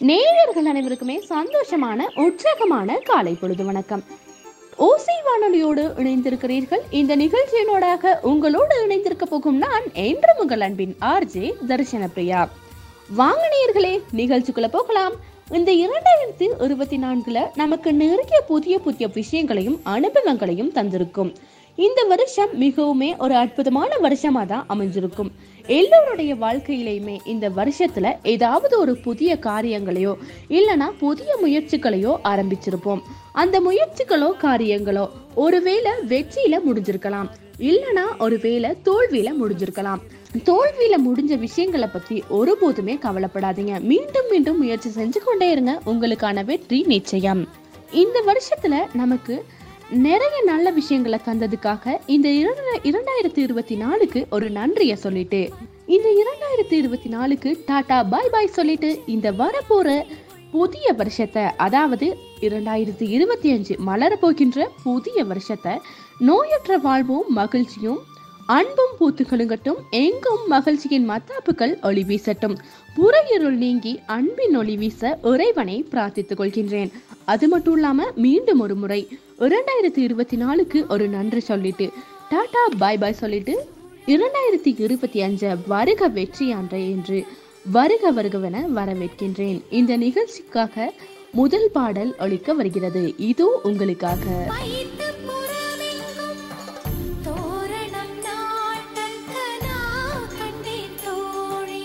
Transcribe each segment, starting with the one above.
நேயர்கள் அனைவருக்குமே சந்தோஷமான உற்சாகமான காலை பொழுது வணக்கம் ஓசை வானொலியோடு இணைந்திருக்கிறீர்கள் இந்த நிகழ்ச்சியினோடாக உங்களோடு இணைந்திருக்க போகும் நான் என்று உங்கள் அன்பின் ஆர்ஜே தரிசன பிரியா வாங்க நேயர்களே நிகழ்ச்சிக்குள்ள போகலாம் இந்த இரண்டாயிரத்தி இருபத்தி நான்குல நமக்கு நிறைய புதிய புதிய விஷயங்களையும் அனுபவங்களையும் தந்திருக்கும் இந்த வருஷம் மிகவுமே ஒரு அற்புதமான வருஷமா தான் அமைஞ்சிருக்கும் எல்லோருடைய வாழ்க்கையிலையுமே இந்த வருஷத்துல ஏதாவது ஒரு புதிய காரியங்களையோ இல்லனா புதிய முயற்சிகளையோ ஆரம்பிச்சிருப்போம் அந்த முயற்சிகளோ காரியங்களோ ஒருவேளை வெற்றியில முடிஞ்சிருக்கலாம் இல்லனா ஒருவேளை தோல்வியில முடிஞ்சிருக்கலாம் தோல்வியில முடிஞ்ச விஷயங்களை பத்தி ஒருபோதுமே கவலைப்படாதீங்க மீண்டும் மீண்டும் முயற்சி செஞ்சு கொண்டே இருங்க உங்களுக்கான வெற்றி நிச்சயம் இந்த வருஷத்துல நமக்கு நிறைய நல்ல விஷயங்களை தந்ததுக்காக இந்த இரண்டு- இரண்டாயிரத்தி இருபத்தி நாலுக்கு ஒரு நன்றிய சொல்லிட்டு இந்த இரண்டாயிரத்தி இருபத்தி நாலுக்கு டாடா பாய் பாய் சொல்லிட்டு இந்த வரப்போற புதிய வருஷத்தை அதாவது இரண்டாயிரத்தி இருபத்தி அஞ்சு மலர போகின்ற புதிய வருஷத்தை நோயற்ற வாழ்வும் மகிழ்ச்சியும் அன்பும் பூத்து குலுங்கட்டும் எங்கும் மகிழ்ச்சியின் மத்தாப்புகள் ஒளி வீசட்டும் புறையிருள் நீங்கி அன்பின் ஒளி வீச இறைவனை பிரார்த்தித்துக் கொள்கின்றேன் அது மட்டும் இல்லாம மீண்டும் ஒரு முறை இரண்டாயிரத்தி இருபத்தி நாலுக்கு ஒரு நன்றி சொல்லிட்டு டாடா பாய் பாய் சொல்லிட்டு இரண்டாயிரத்தி இருபத்தி அஞ்சு வருக வெற்றி ஆண்டு என்று வருக வருகவென வரவேற்கின்றேன் இந்த நிகழ்ச்சிக்காக முதல் பாடல் ஒலிக்க வருகிறது இதோ உங்களுக்காக வைத்து புறமெங்கும் தோரணம் நாட்டல் கனா கண்டேன் தோழி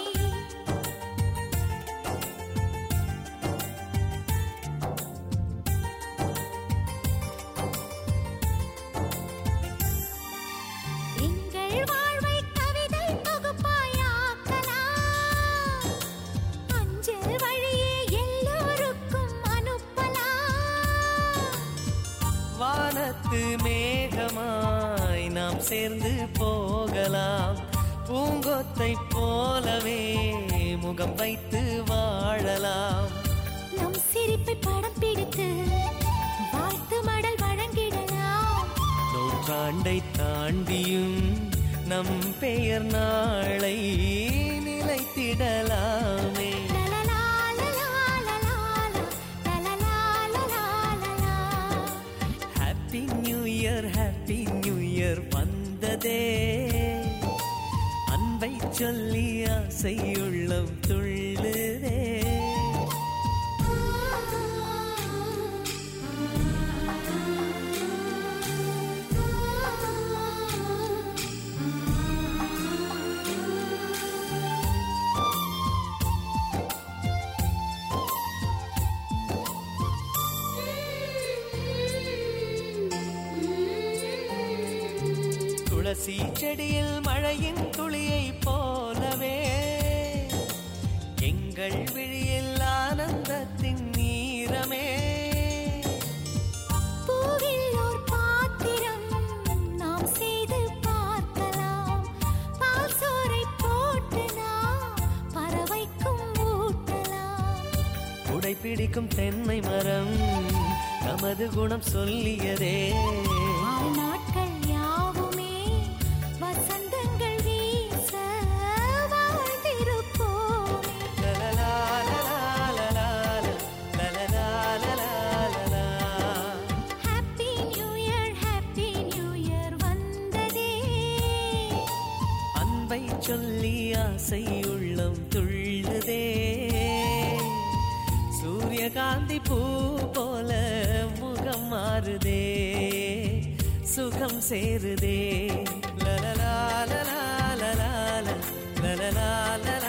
எங்கள் வாழ்வை கவிதை தொகுப்பாயாக்கலாம் அஞ்சல் வழியே எல்லோருக்கும் அனுப்பலாம் வானத்து மேகமாய் நாம் சேர்ந்து போகலாம் பூங்கொத்தை போலவே முகம் வைத்து வாழலாம் நம் சிரிப்பை படம் பிடித்து வாழ்த்து மடல் வழங்கிடலாம் நூற்றாண்டை தாண்டியும் நம் பெயர் நாளை நிலைத்திடலாமே லலலா, லலா, லலா, லலலா, லலா, லலா. Happy new year happy new year வந்ததே அன்பை சொல்லி ஆசை உள்ளம் துள்ளுதே துளசி செடியில் மழையின் துளியை போலவே எங்கள் விழியில் ஆனந்தத்தின் நீரமே பூவில் ஓர் பாத்திரம் நாம் செய்து பார்க்கலாம் பால் சோறை போட்டு நாம் பறவைக்கும் ஊட்டலாம் உடை பிடிக்கும் தென்னை மரம் நமது குணம் சொல்லியதே வாழ்நாட்கள் யாவுமே வசந்தங்கள் வீச வாழ்ந்திருப்போமே லலலா, லலா, லலா, லலலா, லலா. Happy new year happy new year வந்ததே அன்பை சொல்லி ஆசை உள்ளம் துள்ளுதே சூரியகாந்தி பூ போல முகம் மாறுதே சுகம் சேருதே லலலா லலா லலா லலலா லலலா